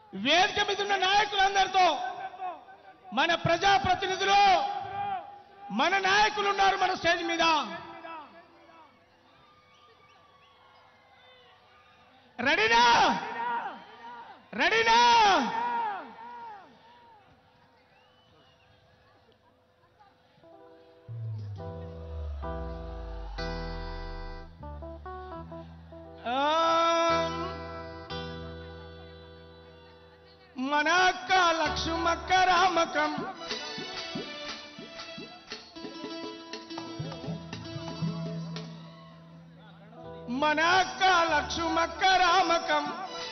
వేదిక మీద ఉన్న నాయకులందరితో మన ప్రజాప్రతినిధులు మన నాయకులు ఉన్నారు మన స్టేజ్ మీద రెడీనా రెడీనా ఆమ్. మన అక్క లక్ష్మక్క రామకం మన అక్క లక్ష్మక్క రామకం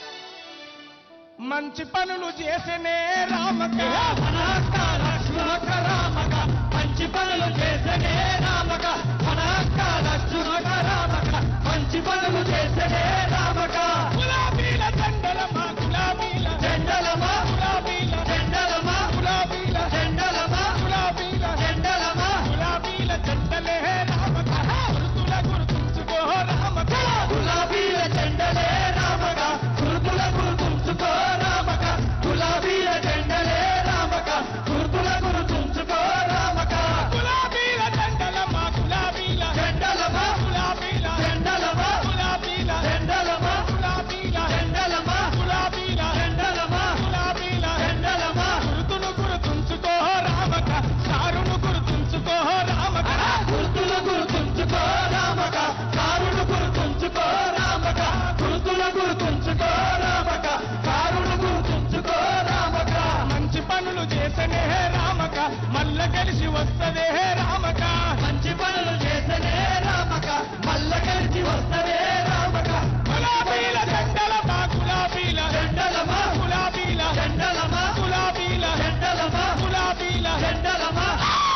మంచి పనులు చేసనే రామక మన అక్క లక్ష్మక్క రామక మంచి పనులు చేసనే రామక మన అక్క లక్ష్మక్క రామక మంచి పనులు చేసనే రామక గులాబీల జెండలమా గులాబీల జెండలమా గులాబీల జెండలమా గులాబీల జెండలమా గులాబీల జెండలమా గులాబీల జెండలే రామక గుర్తుల గుర్తుంచుకో రామక గులాబీల జెండలే రామక గుర్తుల గుర్తుంచుకో రామక గులాబీల జెండలే రామక గుర్తుల గుర్తుంచుకో రామక గులాబీల జెండలమా గులాబీల జెండలమా గులాబీల జెండలమా గులాబీల జెండలమా గులాబీల జెండలమా గులాబీల జెండలమా గులాబీల జెండలమా గుర్తును గుర్తుంచుకో రామక సారును గుర్తుంచుకో రామక గుర్తులు గుర్తుంచుకో రామక కారును గుర్తుంచుకో రామక గుర్తులు గుర్తుంచుకో రామక కారును గుర్తుంచుకో రామక మంచి పనులు చేసనే రామక మల్ల కలిసి వస్తదే రామక మంచి పనులు చేసనే రామక మల్ల కలిసి వస్తదే రామక గులాబీల జెండలమా గులాబీల జెండలమా గులాబీల జెండలమా గులాబీల జెండలమా గులాబీల జెండలమా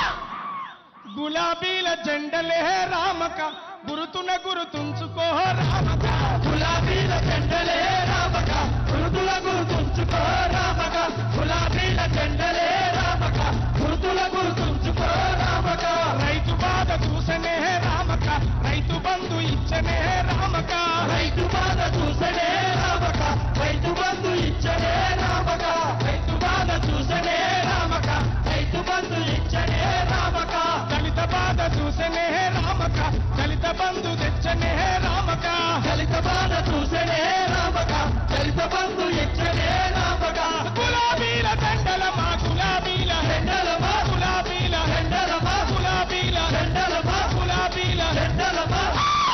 గులాబీల జెండలే రామక గురుతున గురుతుంచుకో రామక గులాబీల జెండలే రామక గురుతుల గురుతుంచుకో రామక గులాబీల జెండలే రామక గురుతుల గురుతుంచుకో రామక రైతు బాధ చూసనే రామక రైతు బంధు ఇచ్చనే రామక రైతు బాధ చూసనే రామక రైతు బంధు ఇచ్చనే రామక రైతు బాధ చూసనే రామక రైతు బంధు ఇచ్చనే రామక దళిత బాధ చూసనే రామక దళిత బంధు తెచ్చనే రామక దళిత బాధ చూసనే రామక దళిత బంధు ఇచ్చనే రామక గులాబీల దండలమా గులాబీల దండలమా గులాబీల దండలమా గులాబీల దండలమా గులాబీల దండలమా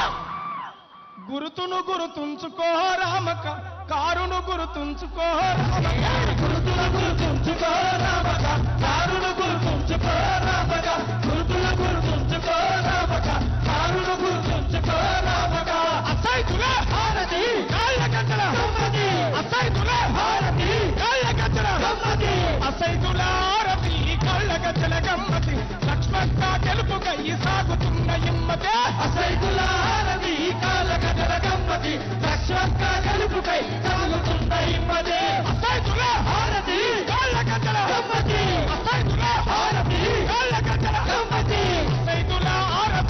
గురుతును గురుతుంచుకో రామక కారును గురుతుంచుకో రామక గురుతును గురుతుంచుకో రామక కారును గురుతుంచుకో రామక గురుతును గురుతుంచుకో రామక కారును గురుతుంచుకో రామక అసైతుల భారతి కాళ్ళ గంటల గమ్మతి అసైతుల భారతి కాళ్ళ గంటల గమ్మతి అసైతుల ఆరతి కాళ్ళ గంటల గమ్మతి లక్ష్మణ గెలుపుగా ఈ సాగుతున్న ఇమ్మతే అసైతుల ఆరతి కాళ్ళ గంటల గమ్మతి